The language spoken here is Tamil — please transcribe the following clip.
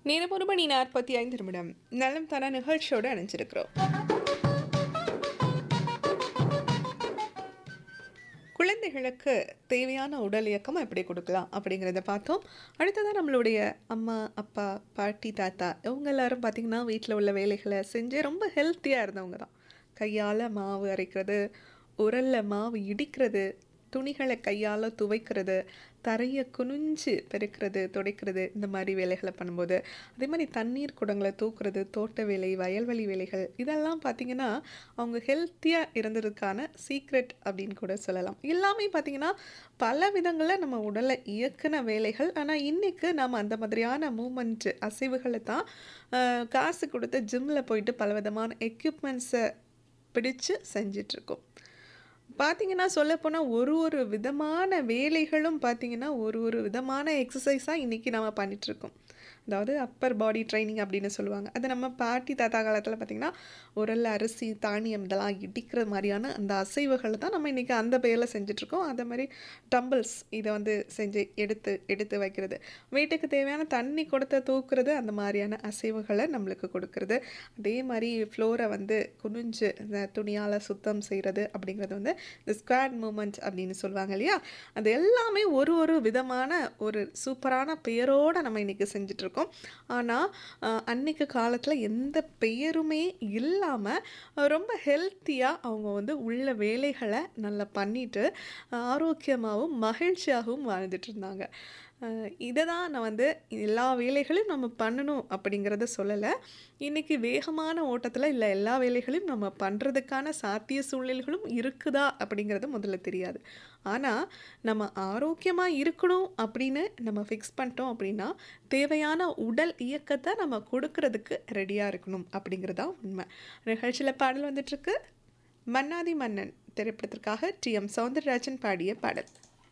நேரம் ஒரு மணி நாற்பத்தி ஐந்து நிமிடம் நலம் தர நிகழ்ச்சியோடு அணைஞ்சிருக்கிறோம் குழந்தைகளுக்கு தேவையான உடல் இயக்கம் எப்படி கொடுக்கலாம் அப்படிங்கிறத பார்த்தோம் அடுத்ததாக நம்மளுடைய அம்மா அப்பா பாட்டி தாத்தா இவங்க எல்லாரும் பார்த்திங்கன்னா வீட்டில் உள்ள வேலைகளை செஞ்சு ரொம்ப ஹெல்த்தியாக இருந்தவங்க தான் கையால் மாவு அரைக்கிறது உரலில் மாவு இடிக்கிறது துணிகளை கையால் துவைக்கிறது தரையை குனிஞ்சு பெருக்கிறது துடைக்கிறது இந்த மாதிரி வேலைகளை பண்ணும்போது அதே மாதிரி தண்ணீர் குடங்களை தூக்குறது தோட்ட வேலை வயல்வெளி வேலைகள் இதெல்லாம் பார்த்திங்கன்னா அவங்க ஹெல்த்தியாக இருந்ததுக்கான சீக்ரெட் அப்படின்னு கூட சொல்லலாம் எல்லாமே பார்த்திங்கன்னா பல விதங்களில் நம்ம உடலை இயக்குன வேலைகள் ஆனால் இன்றைக்கு நாம் அந்த மாதிரியான மூமெண்ட் அசைவுகளை தான் ஆஹ், காசு கொடுத்து ஜிம்மில் போயிட்டு பல விதமான எக்யூப்மெண்ட்ஸை பிடிச்சு செஞ்சிட்ருக்கோம் பார்த்தீங்கன்னா சொல்லப்போனால் ஒரு ஒரு விதமான வேலைகளும் பார்த்தீங்கன்னா ஒரு ஒரு விதமான எக்ஸசைஸாக இன்றைக்கி நம்ம பண்ணிகிட்ருக்கோம் அதாவது அப்பர் பாடி ட்ரைனிங் அப்படின்னு சொல்லுவாங்க அது நம்ம பாட்டி தாத்தா காலத்தில் பார்த்திங்கன்னா உரல்ல அரிசி தானியம் இதெல்லாம் இடிக்கிற மாதிரியான அந்த அசைவுகளை தான் நம்ம இன்றைக்கி அந்த பேரில் செஞ்சிட்ருக்கோம் அதே மாதிரி டம்பிள்ஸ் இதை வந்து செஞ்சு எடுத்து எடுத்து வைக்கிறது வீட்டுக்கு தேவையான தண்ணி கொடுத்து தூக்குறது அந்த மாதிரியான அசைவுகளை நம்மளுக்கு கொடுக்கறது அதே மாதிரி ஃப்ளோரை வந்து குனிஞ்சு இந்த துணியால் சுத்தம் செய்கிறது அப்படிங்கிறது வந்து இந்த ஸ்குவாட் மூமெண்ட் அப்படின்னு சொல்லுவாங்க இல்லையா அது எல்லாமே ஒரு ஒரு விதமான ஒரு சூப்பரான பெயரோடு நம்ம இன்றைக்கி செஞ்சிட்ருக்கோம் ஆனால் அன்னைக்கு காலத்தில் எந்த பெயருமே இல்லாமல் ரொம்ப ஹெல்த்தியாக அவங்க வந்து உள்ள வேலைகளை நல்லா பண்ணிட்டு ஆரோக்கியமாகவும் மகிழ்ச்சியாகவும் வாழ்ந்துட்டு இருந்தாங்க அஹ் இதை தான் நான் வந்து எல்லா வேலைகளையும் நம்ம பண்ணணும் அப்படிங்கிறத சொல்லலை இன்றைக்கி வேகமான ஓட்டத்தில் இல்லை எல்லா வேலைகளையும் நம்ம பண்ணுறதுக்கான சாத்திய சூழ்நிலைகளும் இருக்குதா அப்படிங்கிறது முதல்ல தெரியாது ஆனால் நம்ம ஆரோக்கியமாக இருக்கணும் அப்படின்னு நம்ம ஃபிக்ஸ் பண்ணிட்டோம் அப்படின்னா தேவையான உடல் இயக்கத்தை நம்ம கொடுக்கறதுக்கு ரெடியாக இருக்கணும் அப்படிங்கிறது தான் உண்மை நிகழ்ச்சியில் பாடல் வந்துட்டுருக்கு மன்னாதி மன்னன் திரைப்படத்திற்காக டி எம் சௌந்தரராஜன் பாடிய பாடல்